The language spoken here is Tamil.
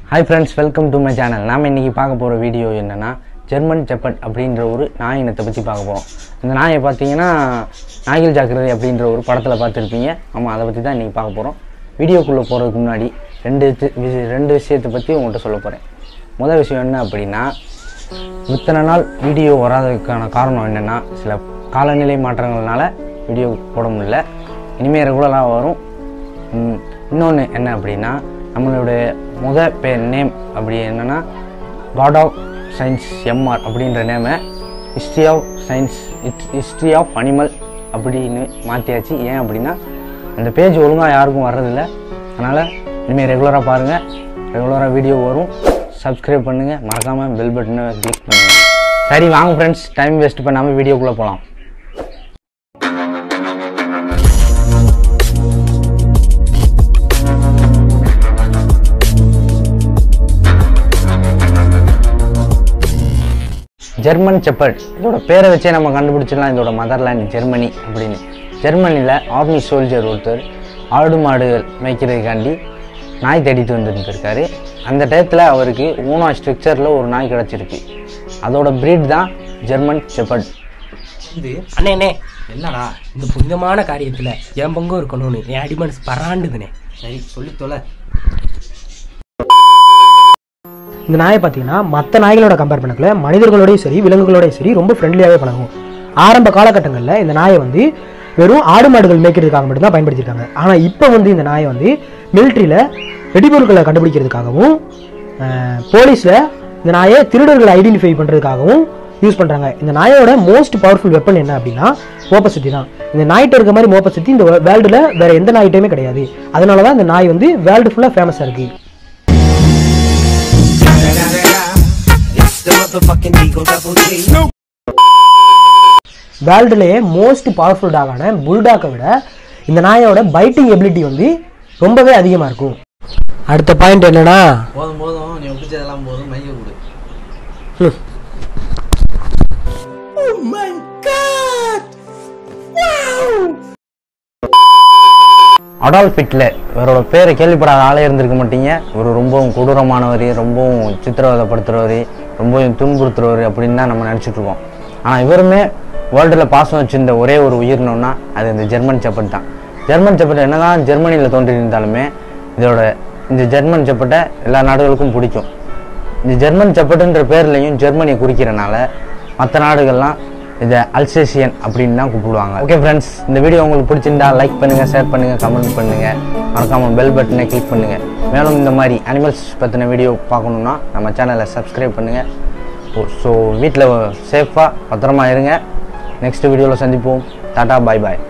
hi friends welcome to my channel நாம் இன்றைக்கி பார்க்க போகிற வீடியோ என்னென்னா ஜெர்மன் செப்பட் அப்படின்ற ஒரு நாய் இனத்தை பற்றி பார்க்க போகிறோம் இந்த நாயை பார்த்தீங்கன்னா நாய்கள் ஜாக்கிரதை அப்படின்ற ஒரு படத்தில் பார்த்துருப்பீங்க ஆமாம் அதை பற்றி தான் இன்றைக்கி பார்க்க போகிறோம் வீடியோக்குள்ளே போகிறதுக்கு முன்னாடி ரெண்டு தி- வி- ரெண்டு விஷயத்தை பற்றி உங்கள்கிட்ட சொல்ல போகிறேன் முதல் விஷயம் என்ன அப்படின்னா இத்தனை நாள் வீடியோ வராததுக்கான காரணம் என்னென்னா சில காலநிலை மாற்றங்கள்னால வீடியோ போட முடியல இனிமேல் ரெகுலராக வரும் இன்னொன்று என்ன அப்படின்னா நம்மளுடைய முத பேர் நேம் அப்படி என்னென்னா காட் ஆஃப் சயின்ஸ் எம்ஆர் அப்படின்ற நேமை history of science history of animal அப்படின்னு மாற்றியாச்சு ஏன் அப்படின்னா அந்த பேஜ் ஒழுங்காக யாருக்கும் வர்றதில்ல அதனால் இனிமேல் ரெகுலராக பாருங்கள் ரெகுலராக வீடியோ வரும் சப்ஸ்கிரைப் பண்ணுங்கள் மறக்காமல் பெல் பட்டனை கிளிக் பண்ணுங்கள் சரி வாங்க ஃப்ரெண்ட்ஸ் டைம் வேஸ்ட் பண்ணாமல் வீடியோக்குள்ளே போகலாம் ஜெர்மன் செப்பர்ட் இதோட பேரை வச்சே நம்ம கண்டுபிடிச்சிடலாம் இதோட மதர்லேண்ட் ஜெர்மனி அப்படின்னு ஜெர்மனியில் ஆர்மி சோல்ஜர் ஒருத்தர் ஆடு மாடுகள் மேய்க்கிறதுக்காண்டி நாய் தேடிட்டு வந்துருந்துருக்காரு அந்த டயத்தில் அவருக்கு ஊனா ஸ்ட்ரக்சரில் ஒரு நாய் கிடச்சிருக்கு அதோட breed தான் ஜெர்மன் செப்பர்ட் இது அண்ணே அண்ணே என்னடா இந்த புனிதமான காரியத்துல என் பங்கும் இருக்கணும்னு என் அடிமனசு பராண்டுதுனே சரி சொல்லி தொலை இந்த நாயை பார்த்தீங்கன்னா மற்ற நாய்களோட கம்பேர் பண்ணக்குள்ள மனிதர்களோடயும் சரி விலங்குகளோடயும் சரி ரொம்ப ஃப்ரெண்ட்லியாகவே பழகும் ஆரம்ப காலகட்டங்களில் இந்த நாயை வந்து வெறும் ஆடு மாடுகள் மேய்க்கிறதுக்காக மட்டும்தான் பயன்படுத்தியிருக்காங்க ஆனால் இப்போ வந்து இந்த நாயை வந்து மிலிட்ரியில் வெடிபொருட்களை கண்டுபிடிக்கிறதுக்காகவும் போலீஸில் இந்த நாயை திருடர்களை ஐடென்டிஃபை பண்ணுறதுக்காகவும் யூஸ் பண்ணுறாங்க இந்த நாயோட மோஸ்ட் பவர்ஃபுல் வெப்பன் என்ன அப்படின்னா மோப்பசக்தி தான் இந்த நாய்கிட்ட இருக்க மாதிரி மோப்பசக்தி இந்த வேர்ல்டில் வேற எந்த நாய்கிட்டையுமே கிடையாது அதனால தான் இந்த நாய் வந்து வேர்ல்டு ஃபுல்லாக ஃபேமஸாக இருக்குது வேர்ல்டுலேயே மோஸ்ட் பவர்ஃபுல் டாகான புல்டாக்கை விட இந்த நாயோட பைட்டிங் எபிலிட்டி வந்து ரொம்பவே அதிகமாக இருக்கும் அடுத்த பாயிண்ட் என்னன்னா போதும் போதும் நீ ஒப்பிச்சதெல்லாம் போதும் மைய கொடு அடால்ஃப் ஹிட்லர் இவரோட பேரை கேள்விப்படாத ஆளே இருந்திருக்க மாட்டீங்க ஒரு ரொம்பவும் கொடூரமானவர் ரொம்பவும் சித்திரவதைப்படுத்துறவர் ரொம்பவும் துன்புறுத்துறவர் அப்படின்னு தான் நம்ம நினச்சிட்டு இருக்கோம் ஆனால் இவருமே வேர்ல்டில் பாசம் வச்சிருந்த ஒரே ஒரு உயிரினம்னா அது இந்த ஜெர்மன் செப்பட் தான் ஜெர்மன் செப்பட் என்னதான் ஜெர்மனியில் தோன்றி இருந்தாலுமே இதோட இந்த ஜெர்மன் செப்பட்டை எல்லா நாடுகளுக்கும் பிடிக்கும் இந்த ஜெர்மன் செப்பட்டுன்ற பேர்லையும் ஜெர்மனியை குறிக்கிறனால மற்ற நாடுகள்லாம் இதை அல்சேசியன் அப்படின்னு தான் கூப்பிடுவாங்க ஓகே ஃப்ரெண்ட்ஸ் இந்த வீடியோ உங்களுக்கு பிடிச்சிருந்தா லைக் பண்ணுங்க ஷேர் பண்ணுங்க கமெண்ட் பண்ணுங்க மறக்காம பெல் பட்டனை கிளிக் பண்ணுங்க மேலும் இந்த மாதிரி அனிமல்ஸ் பற்றின வீடியோ பார்க்கணுன்னா நம்ம சேனலை சப்ஸ்கிரைப் பண்ணுங்க ஸோ வீட்டில் சேஃபாக பத்திரமா இருங்க நெக்ஸ்ட் வீடியோவில் சந்திப்போம் டாடா பாய் பாய்